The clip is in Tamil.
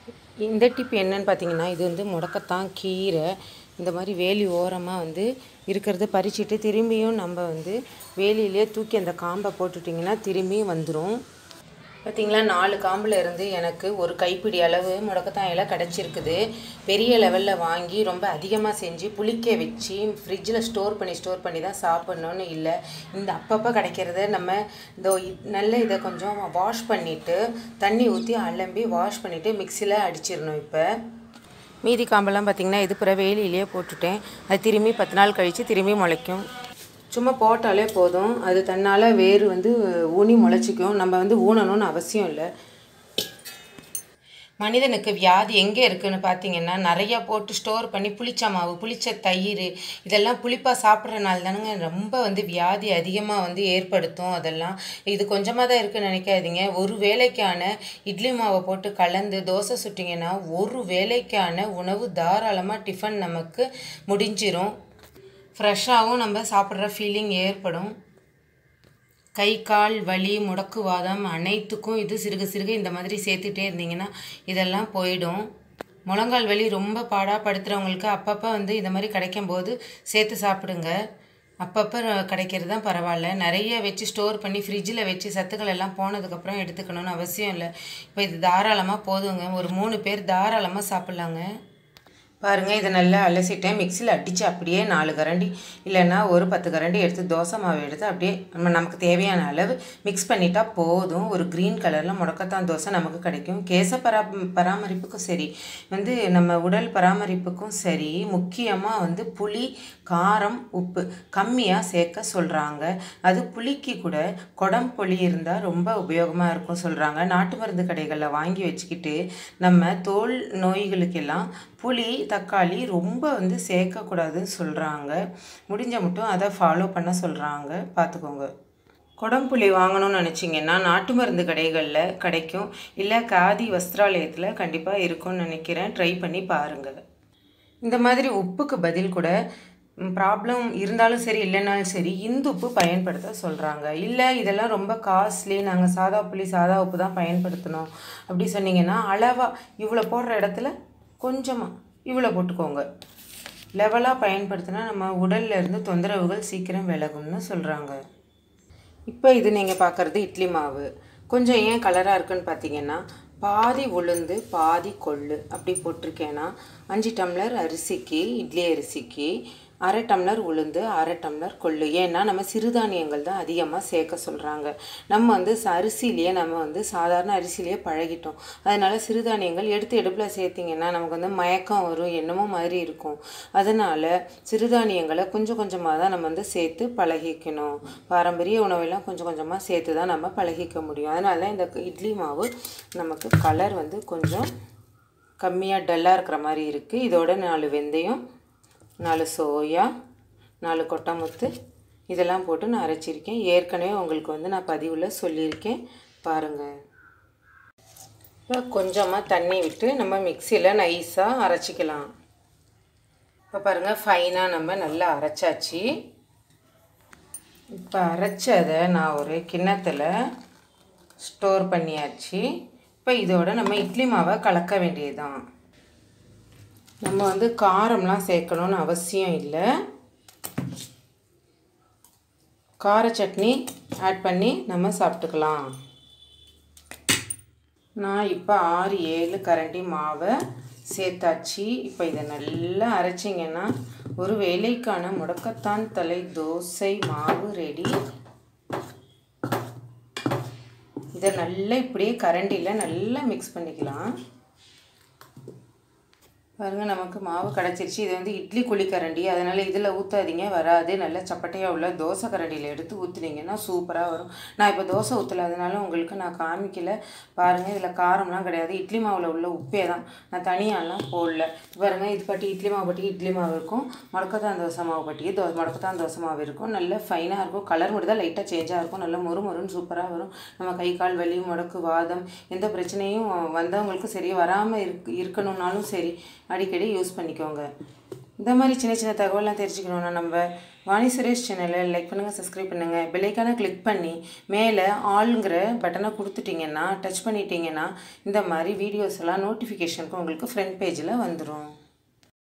இந்த டிப் என்னன்னு பார்த்தீங்கன்னா இது வந்து முடக்கத்தான் கீரை இந்த மாதிரி வேலி ஓரமாக வந்து இருக்கிறத பறிச்சுட்டு திரும்பியும் நம்ம வந்து வேலியிலே தூக்கி அந்த காம்பை போட்டுட்டிங்கன்னா திரும்பியும் வந்துடும் பார்த்தீங்களா நாலு காம்பில் இருந்து எனக்கு ஒரு கைப்பிடி அளவு முடக்கத்தான் இலை கிடச்சிருக்குது பெரிய லெவலில் வாங்கி ரொம்ப அதிகமாக செஞ்சு புளிக்க வச்சு ஃப்ரிட்ஜில் ஸ்டோர் பண்ணி ஸ்டோர் பண்ணி தான் சாப்பிட்ணுன்னு இல்லை இந்த அப்பப்போ கிடைக்கிறத நம்ம இந்த நல்ல இதை கொஞ்சம் வாஷ் பண்ணிவிட்டு தண்ணி ஊற்றி அலம்பி வாஷ் பண்ணிவிட்டு மிக்சியில் அடிச்சிடணும் இப்போ மீதி காம்பெல்லாம் பார்த்திங்கன்னா இது பிற வேலியிலேயே போட்டுட்டேன் அது திரும்பி பத்து நாள் கழித்து திரும்பி முளைக்கும் சும்மா போட்டாலே போதும் அது தன்னால் வேர் வந்து ஊனி முளைச்சிக்கும் நம்ம வந்து ஊனணும்னு அவசியம் இல்லை மனிதனுக்கு வியாதி எங்கே இருக்குன்னு பார்த்தீங்கன்னா நிறையா போட்டு ஸ்டோர் பண்ணி புளிச்ச மாவு புளிச்ச தயிர் இதெல்லாம் புளிப்பாக சாப்பிட்றனால தானுங்க ரொம்ப வந்து வியாதி அதிகமாக வந்து ஏற்படுத்தும் அதெல்லாம் இது கொஞ்சமாக தான் இருக்குன்னு நினைக்காதீங்க ஒரு வேலைக்கான இட்லி மாவை போட்டு கலந்து தோசை சுட்டிங்கன்னா ஒரு வேலைக்கான உணவு தாராளமாக டிஃபன் நமக்கு முடிஞ்சிரும் ஃப்ரெஷ்ஷாகவும் நம்ம சாப்பிட்ற ஃபீலிங் ஏற்படும் கை கால் வலி முடக்குவாதம் அனைத்துக்கும் இது சிறுக சிறுக இந்த மாதிரி சேர்த்துட்டே இருந்தீங்கன்னா இதெல்லாம் போயிடும் முழங்கால் வலி ரொம்ப பாடாப்படுத்துகிறவங்களுக்கு அப்பப்போ வந்து இந்த மாதிரி கிடைக்கும் போது சேர்த்து சாப்பிடுங்க அப்பப்போ கிடைக்கிறது தான் பரவாயில்ல நிறைய வச்சு ஸ்டோர் பண்ணி ஃப்ரிட்ஜில் வச்சு சத்துக்கள் எல்லாம் போனதுக்கப்புறம் எடுத்துக்கணும்னு அவசியம் இல்லை இப்போ இது தாராளமாக போதுங்க ஒரு மூணு பேர் தாராளமாக சாப்பிட்லாங்க பாருங்கள் இதை நல்லா அலசிட்டேன் மிக்சியில் அடித்து அப்படியே நாலு கரண்டி இல்லைன்னா ஒரு பத்து கரண்டி எடுத்து தோசை மாவு எடுத்து அப்படியே நம்ம நமக்கு தேவையான அளவு மிக்ஸ் பண்ணிட்டா போதும் ஒரு க்ரீன் கலரில் முடக்கத்தான் தோசை நமக்கு கிடைக்கும் கேச பரா பராமரிப்புக்கும் சரி வந்து நம்ம உடல் பராமரிப்புக்கும் சரி முக்கியமாக வந்து புளி காரம் உப்பு கம்மியாக சேர்க்க சொல்கிறாங்க அது புளிக்கு கூட குடம் புளி இருந்தால் ரொம்ப உபயோகமாக இருக்கும் சொல்கிறாங்க நாட்டு மருந்து கடைகளில் வாங்கி வச்சுக்கிட்டு நம்ம தோல் நோய்களுக்கெல்லாம் புளி தக்காளி ரொம்ப வந்து சேர்க்கக்கூடாதுன்னு சொல்கிறாங்க முடிஞ்ச மட்டும் அதை ஃபாலோ பண்ண சொல்கிறாங்க பார்த்துக்கோங்க குடம்புளி வாங்கணும்னு நினச்சிங்கன்னா நாட்டு மருந்து கடைகளில் கிடைக்கும் இல்லை காதி வஸ்திராலயத்தில் கண்டிப்பாக இருக்கும்னு நினைக்கிறேன் ட்ரை பண்ணி பாருங்கள் இந்த மாதிரி உப்புக்கு பதில் கூட ப்ராப்ளம் இருந்தாலும் சரி இல்லைனாலும் சரி இந்து உப்பு பயன்படுத்த சொல்கிறாங்க இல்லை இதெல்லாம் ரொம்ப காஸ்ட்லி நாங்கள் சாதா புளி சாதா உப்பு தான் பயன்படுத்தணும் அப்படி சொன்னீங்கன்னா அளவாக இவ்வளோ போடுற இடத்துல கொஞ்சமாக இவ்வளோ போட்டுக்கோங்க லெவலாக பயன்படுத்தினா நம்ம உடல்ல இருந்து தொந்தரவுகள் சீக்கிரம் விலகும்னு சொல்கிறாங்க இப்போ இது நீங்கள் பார்க்குறது இட்லி மாவு கொஞ்சம் ஏன் கலராக இருக்குன்னு பார்த்தீங்கன்னா பாதி உளுந்து பாதி கொள்ளு அப்படி போட்டிருக்கேன்னா அஞ்சு டம்ளர் அரிசிக்கு இட்லி அரிசிக்கு அரை டம்ளர் உளுந்து அரை டம்ளர் கொள்ளு ஏன்னா நம்ம சிறுதானியங்கள் தான் அதிகமாக சேர்க்க சொல்கிறாங்க நம்ம வந்து ச- அரிசியிலேயே நம்ம வந்து சாதாரண அரிசியிலேயே பழகிட்டோம் அதனால சிறுதானியங்கள் எடுத்து எடுப்பில் சேர்த்திங்கன்னா நமக்கு வந்து மயக்கம் வரும் என்னமோ மாதிரி இருக்கும் அதனால் சிறுதானியங்களை கொஞ்சம் கொஞ்சமாக தான் நம்ம வந்து சேர்த்து பழகிக்கணும் பாரம்பரிய உணவெல்லாம் கொஞ்சம் கொஞ்சமாக சேர்த்து தான் நம்ம பழகிக்க முடியும் அதனால இந்த இட்லி மாவு நமக்கு கலர் வந்து கொஞ்சம் கம்மியாக டல்லாக இருக்கிற மாதிரி இருக்குது இதோட நாலு வெந்தயம் நாலு சோயா நாலு கொட்டமுத்து இதெல்லாம் போட்டு நான் அரைச்சிருக்கேன் ஏற்கனவே உங்களுக்கு வந்து நான் பதிவில் சொல்லியிருக்கேன் பாருங்கள் இப்போ கொஞ்சமாக தண்ணி விட்டு நம்ம மிக்சியில் நைஸாக அரைச்சிக்கலாம் இப்போ பாருங்கள் ஃபைனாக நம்ம நல்லா அரைச்சாச்சு இப்போ அரைச்சதை நான் ஒரு கிண்ணத்தில் ஸ்டோர் பண்ணியாச்சு இப்போ இதோட நம்ம இட்லி மாவை கலக்க வேண்டியதுதான் நம்ம வந்து காரம்லாம் சேர்க்கணும்னு அவசியம் இல்லை கார சட்னி ஆட் பண்ணி நம்ம சாப்பிட்டுக்கலாம் நான் இப்போ ஆறு ஏழு கரண்டி மாவை சேர்த்தாச்சு இப்போ இதை நல்லா அரைச்சிங்கன்னா ஒரு வேலைக்கான முடக்கத்தான் தலை தோசை மாவு ரெடி இதை நல்லா இப்படியே கரண்டியில் நல்லா மிக்ஸ் பண்ணிக்கலாம் பாருங்கள் நமக்கு மாவு கிடச்சிருச்சு இது வந்து இட்லி குழி கரண்டி அதனால் இதில் ஊற்றாதீங்க வராது நல்ல சப்பட்டையாக உள்ள தோசை கரண்டியில் எடுத்து ஊற்றுனீங்கன்னா சூப்பராக வரும் நான் இப்போ தோசை ஊற்றல அதனால உங்களுக்கு நான் காமிக்கல பாருங்கள் இதில் காரம்லாம் கிடையாது இட்லி மாவில் உள்ள உப்பே தான் நான் தனியாலாம் போடல பாருங்கள் இது பட்டி இட்லி மாவு பட்டி இட்லி மாவு இருக்கும் முடக்கத்தான் தோசை மாவு பட்டி தோ முடக்கத்தான் தோசை மாவு இருக்கும் நல்ல ஃபைனாக இருக்கும் கலர் மட்டும் தான் லைட்டாக சேஞ்சாக இருக்கும் நல்ல மொறு மொறுன்னு சூப்பராக வரும் நம்ம கை கால் வலி முடக்கு வாதம் எந்த பிரச்சனையும் வந்தவங்களுக்கு சரி வராமல் இருக்கு இருக்கணும்னாலும் சரி அடிக்கடி யூஸ் பண்ணிக்கோங்க இந்த மாதிரி சின்ன சின்ன தகவலாம் தெரிஞ்சுக்கணுன்னா நம்ம வாணி சுரேஷ் சேனலை லைக் பண்ணுங்கள் சப்ஸ்கிரைப் பண்ணுங்கள் பெல்லைக்கான கிளிக் பண்ணி மேலே ஆளுங்கிற பட்டனை கொடுத்துட்டிங்கன்னா டச் பண்ணிட்டீங்கன்னா இந்த மாதிரி வீடியோஸ் எல்லாம் நோட்டிஃபிகேஷனுக்கு உங்களுக்கு ஃப்ரண்ட் பேஜில் வந்துடும்